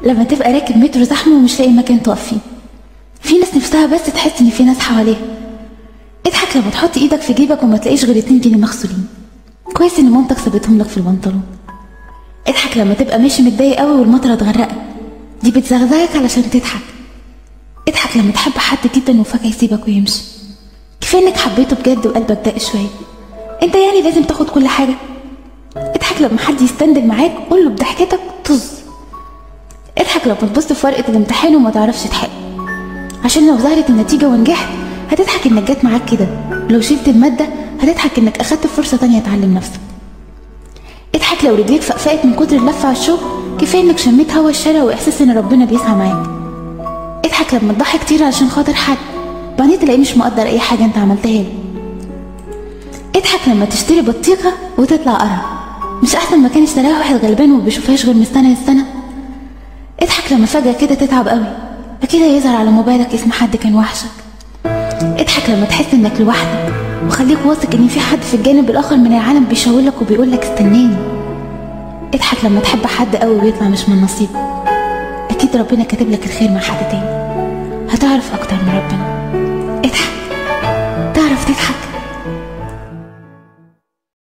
لما تبقى راكب مترو زحمة ومش لاقي مكان تقف فيه في ناس نفسها بس تحس ان في ناس حواليها اضحك لما تحط ايدك في جيبك وما تلاقيش غير اتنين جنيه مغسولين كويس ان مامتك سابتهم لك في البنطلون اضحك لما تبقى ماشي متضايق قوي والمطره تغرقك دي بتزغزغك علشان تضحك اضحك لما تحب حد جدا وفجأة يسيبك ويمشي كفاية انك حبيته بجد وقلبك دق شوية انت يعني لازم تاخد كل حاجة اضحك لما حد يستندل معاك قول له بضحكتك طز اضحك لما تبص في ورقة الامتحان وما تعرفش تحل عشان لو ظهرت النتيجة ونجحت هتضحك انك جت معاك كده ولو شلت المادة هتضحك انك اخدت فرصة تانية تعلم نفسك اضحك لو رجليك فقفقت من كتر اللف على الشغل كفاية انك شميت هوا الشارع واحساس ان ربنا بيسعى معاك اضحك لما تضحي كتير علشان خاطر حد بعدين تلاقيه مش مقدر اي حاجة انت عملتها له اضحك لما تشتري بطيخة وتطلع قرع مش احسن ما كان اشتراها واحد غلبان وما بيشوفهاش غير من سنة للسنة اضحك لما فجأة كده تتعب قوي فكده يظهر على موبايلك اسم حد كان وحشك اضحك لما تحس انك لوحدك وخليك واثق ان في حد في الجانب الاخر من العالم بيشاورلك وبيقولك استناني اضحك لما تحب حد قوي ويطلع مش من نصيبك اكيد ربنا كاتب لك الخير مع حد تاني هتعرف اكتر من ربنا اضحك تعرف تضحك